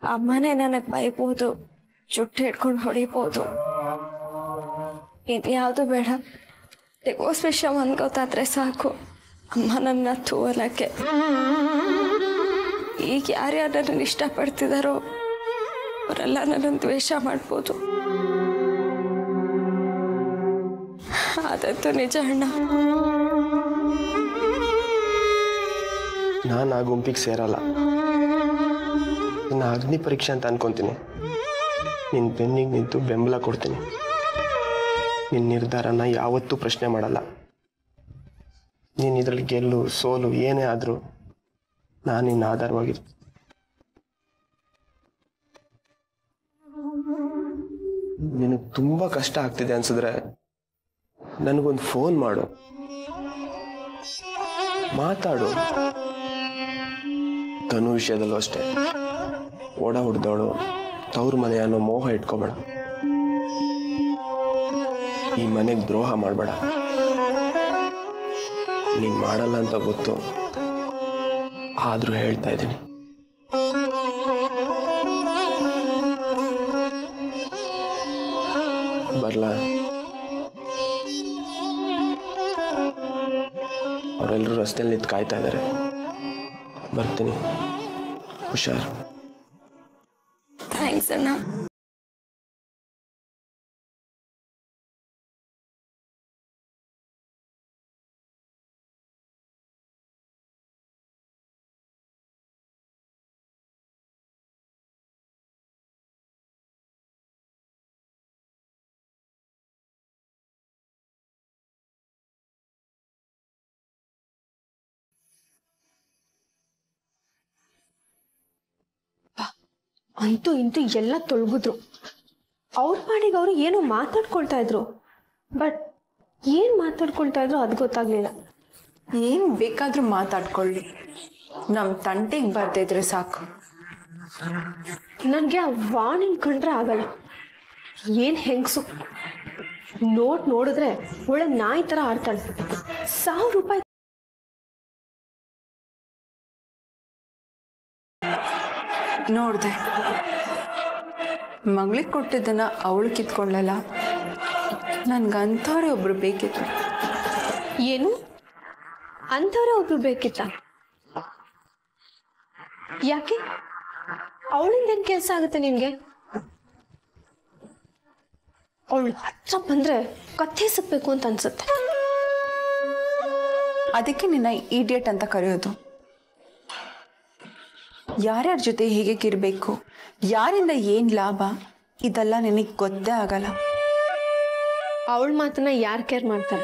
ಅಮ್ಮನೇ ನನಗೆ ಬೈಬೋದು ಜುಟ್ಟು ಹಿಡ್ಕೊಂಡು ಹೊಡಿಬೋದು ಇದ್ಯಾವುದು ಬೇಡ ಡಿವೋರ್ಸ್ ವಿಷಯ ಒಂದು ಗೊತ್ತಾದ್ರೆ ಸಾಕು ಅಮ್ಮ ನನ್ನ ತೂವಲಕ್ಕೆ ಈಗ ಯಾರ್ಯಾರು ನನ್ನನ್ನು ಇಷ್ಟಪಡ್ತಿದ್ದಾರೋ ಅವರೆಲ್ಲ ನನ್ನನ್ನು ದ್ವೇಷ ಮಾಡ್ಬೋದು ಅದಂತೂ ನಿಜ ಅಣ್ಣ ನಾನು ಆ ಗುಂಪಿಗೆ ಸೇರಲ್ಲ ಇನ್ನು ಅಗ್ನಿ ಪರೀಕ್ಷೆ ಅಂತ ಅನ್ಕೊಂತೀನಿ ನಿನ್ನ ಬೆನ್ನಿಗೆ ನಿಂತು ಬೆಂಬಲ ಕೊಡ್ತೀನಿ ನಿನ್ನ ನಿರ್ಧಾರನ ಯಾವತ್ತೂ ಪ್ರಶ್ನೆ ಮಾಡಲ್ಲ ನೀನು ಇದರಲ್ಲಿ ಗೆಲ್ಲು ಸೋಲು ಏನೇ ಆದರೂ ನಾನು ನಿನ್ನ ಆಧಾರವಾಗಿರ್ತೀನಿ ನಿನಗೆ ತುಂಬ ಕಷ್ಟ ಆಗ್ತಿದೆ ಅನ್ಸಿದ್ರೆ ನನಗೊಂದು ಫೋನ್ ಮಾಡು ಮಾತಾಡು ತನು ವಿಷಯದಲ್ಲೂ ಅಷ್ಟೇ ಓಡ ಹೊಡೆದವಳು ತವ್ರ ಮನೆ ಅನ್ನೋ ಮೋಹ ಇಟ್ಕೋಬೇಡ ಈ ಮನೆಗೆ ದ್ರೋಹ ಮಾಡಬೇಡ ನೀನ್ ಮಾಡಲ್ಲ ಅಂತ ಗೊತ್ತು ಆದ್ರೂ ಹೇಳ್ತಾ ಇದ್ದೀನಿ ಬರ್ಲಾ ಅವರೆಲ್ಲರೂ ರಸ್ತೆಯಲ್ಲಿ ನಿಂತು ಕಾಯ್ತಾ ಇದ್ದಾರೆ ಬರ್ತೀನಿ ಹುಷಾರ್ ಥ್ಯಾಂಕ್ಸ್ ಅಣ್ಣ ಅಂತೂ ಇಂತೂ ಎಲ್ಲ ತೊಳ್ಗುದ್ರು ಅವ್ರ ಪಾಡಿಗೆ ಅವರು ಏನೋ ಮಾತಾಡ್ಕೊಳ್ತಾ ಇದ್ರು ಬಟ್ ಏನ್ ಮಾತಾಡ್ಕೊಳ್ತಾ ಇದ್ರು ಅದು ಗೊತ್ತಾಗ್ಲಿಲ್ಲ ಏನ್ ಬೇಕಾದ್ರೂ ಮಾತಾಡ್ಕೊಳ್ಳಿ ನಮ್ ತಂಟೆಗೆ ಬರ್ದಿದ್ರೆ ಸಾಕು ನನ್ಗೆ ಆ ವಾಣಿನ್ ಕಂಡ್ರೆ ಆಗಲ್ಲ ಏನ್ ಹೆಂಗ್ಸು ನೋಟ್ ನೋಡಿದ್ರೆ ಒಳ್ಳೆ ನಾಯಿ ತರ ಆಡ್ತಾಳೆ ಸಾವಿರ ರೂಪಾಯಿ ನೋಡ್ದೆ ಮಗಳಿಗೆ ಕೊಟ್ಟಿದ್ದನ್ನ ಅವಳು ಕಿತ್ಕೊಳ್ಳಲ್ಲ ನನ್ಗಂಥವ್ರೆ ಒಬ್ರು ಬೇಕಿತ್ತು ಏನು ಅಂಥವ್ರೆ ಒಬ್ರು ಬೇಕಿತ್ತ ಯಾಕೆ ಅವಳಿಂದ ಏನ್ ಕೆಲಸ ಆಗುತ್ತೆ ನಿಮ್ಗೆ ಅವಳು ಹತ್ರ ಬಂದ್ರೆ ಕಥೆ ಸತ್ಬೇಕು ಅಂತ ಅನ್ಸುತ್ತೆ ಅದಕ್ಕೆ ನಿನ್ನ ಇಡಿಯಟ್ ಅಂತ ಕರೆಯೋದು ಯಾರ್ಯಾರ ಜೊತೆ ಹೇಗೆ ಇರಬೇಕು ಯಾರಿಂದ ಏನ್ ಲಾಭ ಇದೆಲ್ಲ ನಿನಗೆ ಗೊತ್ತೇ ಆಗಲ್ಲ ಅವಳ ಮಾತನ್ನ ಯಾರು ಕೇರ್ ಮಾಡ್ತಾರೆ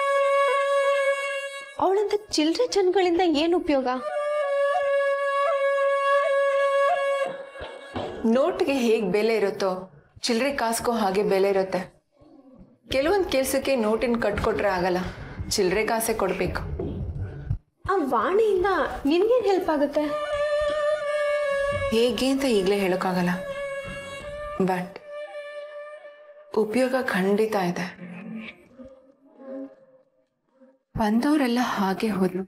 ಅವಳಂತ ಚಿಲ್ಲರೆ ಜನಗಳಿಂದ ಏನು ಉಪಯೋಗ ನೋಟ್ಗೆ ಹೇಗೆ ಬೆಲೆ ಇರುತ್ತೋ ಚಿಲ್ಲರೆ ಕಾಸ್ಗೂ ಹಾಗೆ ಬೆಲೆ ಇರುತ್ತೆ ಕೆಲವೊಂದು ಕೆಲಸಕ್ಕೆ ನೋಟಿನ ಕಟ್ಕೊಟ್ರೆ ಆಗಲ್ಲ ಚಿಲ್ಲರೆ ಕಾಸೆ ಕೊಡಬೇಕು ಆ ವಾಣಿಯಿಂದ ನಿನ್ಗೇನ್ ಹೆಲ್ಪ್ ಆಗುತ್ತೆ ಹೇಗೆ ಅಂತ ಈಗಲೇ ಹೇಳೋಕ್ಕಾಗಲ್ಲ ಬಟ್ ಉಪಯೋಗ ಖಂಡಿತ ಇದೆ ಬಂದವರೆಲ್ಲ ಹಾಗೆ ಹೋದ್ರು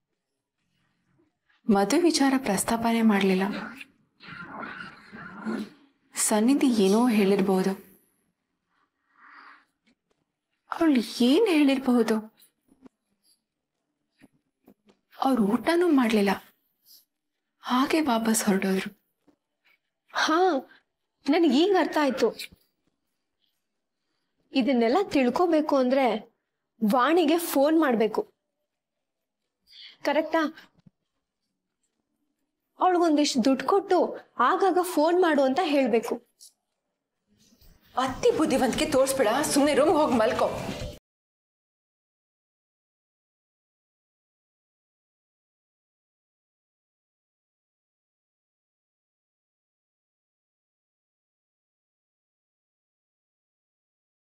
ಮದುವೆ ವಿಚಾರ ಪ್ರಸ್ತಾಪನೆ ಮಾಡಲಿಲ್ಲ ಸನ್ನಿಧಿ ಏನೋ ಹೇಳಿರ್ಬೋದು ಅವಳು ಏನು ಹೇಳಿರ್ಬಹುದು ಅವ್ರು ಊಟನೂ ಮಾಡಲಿಲ್ಲ ಹಾಗೆ ವಾಪಸ್ ಹೊರಡೋದ್ರು ಹಾ ನನಗೆ ಈಗ ಅರ್ಥ ಆಯ್ತು ಇದನ್ನೆಲ್ಲ ತಿಳ್ಕೋಬೇಕು ಅಂದ್ರೆ ವಾಣಿಗೆ ಫೋನ್ ಮಾಡ್ಬೇಕು ಕರೆಕ್ಟಾ ಅವಳಿಗೊಂದಿಷ್ಟು ದುಡ್ಡು ಕೊಟ್ಟು ಆಗಾಗ ಫೋನ್ ಮಾಡು ಅಂತ ಹೇಳ್ಬೇಕು ಅತಿ ಬುದ್ಧಿವಂತಿಕೆ ತೋರಿಸ್ಬೇಡ ಸುಮ್ಮನೆ ರೂಮ್ ಹೋಗಿ ಮಲ್ಕೋ